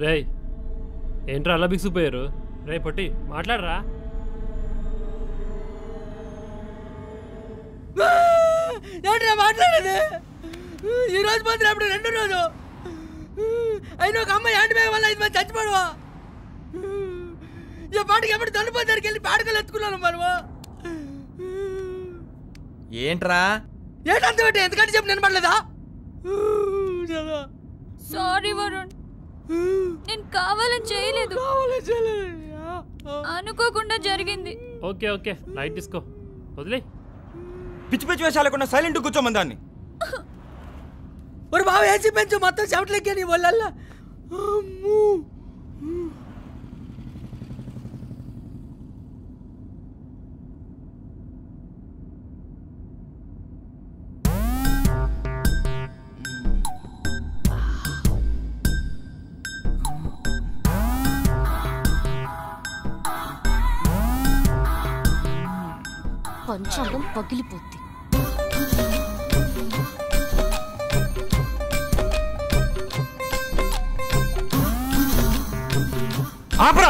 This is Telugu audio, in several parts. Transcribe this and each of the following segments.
రేయ్ ఏంట్రా అలా బిగుసిపోయారు రే పొట్టి మాట్లాడరా ఏంట్రా మాట్లాడేది ఈ రోజు పోతే అప్పుడు రెండు రోజు అయినా ఒక అమ్మాయి హ్యాండ్ బ్యాగ్ వల్ల ఐదు మంది చచ్చిపోవడవా ఈ పాటికి ఎప్పుడు తనుపో దగ్గరికి వెళ్ళి పాడకలు ఎత్తుకున్నాను మనము ఏంట్రా ఏంటంత పెట్టి ఎందుకంటే చెప్పు నేను పడలేదా సారీ వరుణ్ నేను కావాలని చేయలేదు అనుకోకుండా జరిగింది ఓకే ఓకే లైట్ తీసుకో వదిలే పిచ్చి పిచ్చి వేషాలు లేకుండా సైలెంట్ కూర్చోమని దాన్ని ஒரு బావ ఏసీ పెంచు మొత్తం చెమటలెక్కా నీ ఒళ్ళల్లా అమ్మూ. పంచాంగం పగిలిపోద్ది ఆపరా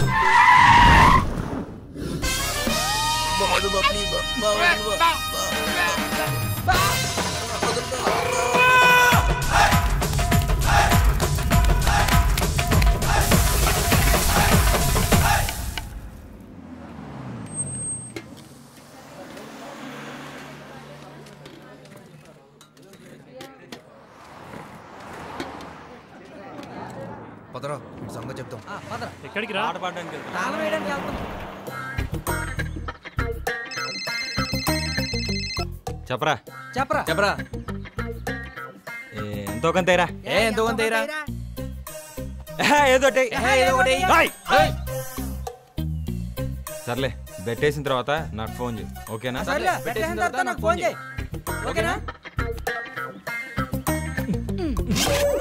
పదరా సంగతి చెప్తాం ఎక్కడికి రా ఆట పాడడానికి వెళ్తా. తాళం వేయడానికి వెళ్తాం చెప్పరా చెప్పరా చెప్పరా ఎంతో కొంతేరా ఏ ఎంతో కొంత ఏరా ఏదో ఒకటి. ఏదో ఒకటి. రాయ్. సర్లే బెట్టేసిన తర్వాత నాకు ఫోన్ చేయి ఓకేనా సర్లే పెట్టేసిన తర్వాత నాకు ఫోన్ చేయి ఓకేనా